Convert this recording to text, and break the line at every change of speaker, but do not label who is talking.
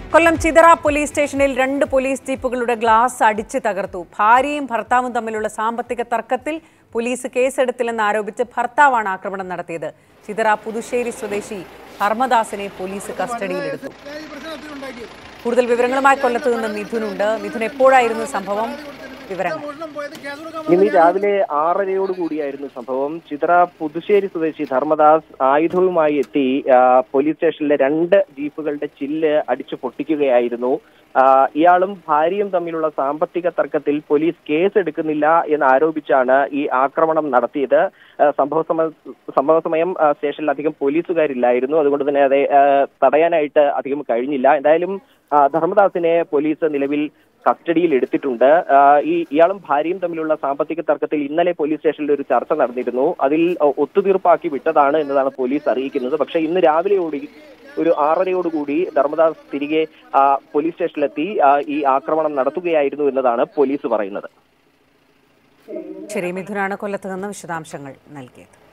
കൊല്ലം Chithara police സ്റ്റേഷനിൽ രണ്ട് police ജീപ്പുകളുടെ glass അടിച്ച് തകർത്തു ഭാര്യയും ഭർത്താവും തമ്മിലുള്ള സാമ്പത്തിക തർക്കത്തിൽ പോലീസ് കേസെടുത്തില്ലെന്ന് ആരോപിച്ച് ഭർത്താവാണ് ആക്രമണം നടത്തിയത് ചിതറ പുതുശ്ശേരി സ്വദേശി ഹർമദാസിനെ പോലീസ് കസ്റ്റഡിയിലെടുത്തു കൂടുതൽ വിവരങ്ങളുമായി കൊല്ലത്ത് നിന്ന് മിഥുനുണ്ട് മിഥുൻ എപ്പോഴായിരുന്നു സംഭവം വിവരങ്ങൾ
ഇന്ന് രാവിലെ ആറരയോട് കൂടിയായിരുന്നു സംഭവം ചിത്ര പുതുശ്ശേരി സ്വദേശി ധർമ്മദാസ് ആയുധവുമായി എത്തി ആ, പോലീസ് സ്റ്റേഷനിലെ രണ്ട് ജീപ്പുകളുടെ ചില്ല് അടിച്ചു പൊട്ടിക്കുകയായിരുന്നു ആ, ഇയാളും ഭാര്യയും തമ്മിലുള്ള സാമ്പത്തിക തർക്കത്തിൽ പോലീസ് കേസ് എടുക്കുന്നില്ല എന്ന് ആരോപിച്ചാണ് ഈ ആക്രമണം നടത്തിയത് ആ, സംഭവ സമ സംഭവ സമയം ആ, സ്റ്റേഷനിൽ അധികം പോലീസുകാരില്ലായിരുന്നു അതുകൊണ്ട് തന്നെ അത് ആ, തടയാനായിട്ട് അധികം കഴിഞ്ഞില്ല എന്തായാലും ആ, ധർമ്മദാസിനെ പോലീസ് നിലവിൽ കസ്റ്റഡിയിൽ എടുത്തിട്ടുണ്ട് ആ, ഈ ഇയാളും ഭാര്യയും തമ്മിലുള്ള സാമ്പത്തിക തർക്കത്തിൽ ഇന്നലെ പോലീസ് സ്റ്റേഷനിൽ ഒരു ചർച്ച നടന്നിരുന്നു അതിൽ ഒ- ഒത്തുതീർപ്പാക്കി വിട്ടതാണ് എന്നതാണ് പോലീസ് അറിയിക്കുന്നത് പക്ഷേ ഇന്ന് രാവിലെയോടി ഒരു ആറരയോടുകൂടി ധർമ്മദാസ് തിരികെ ആ, പോലീസ് സ്റ്റേഷനിലെത്തി ആ, ഈ ആക്രമണം നടത്തുകയായിരുന്നു എന്നതാണ് പോലീസ് പറയുന്നത്
ശരി മിഥുനാണ് കൊല്ലത്ത് നിന്ന് വിശദാംശങ്ങൾ നൽകിയത്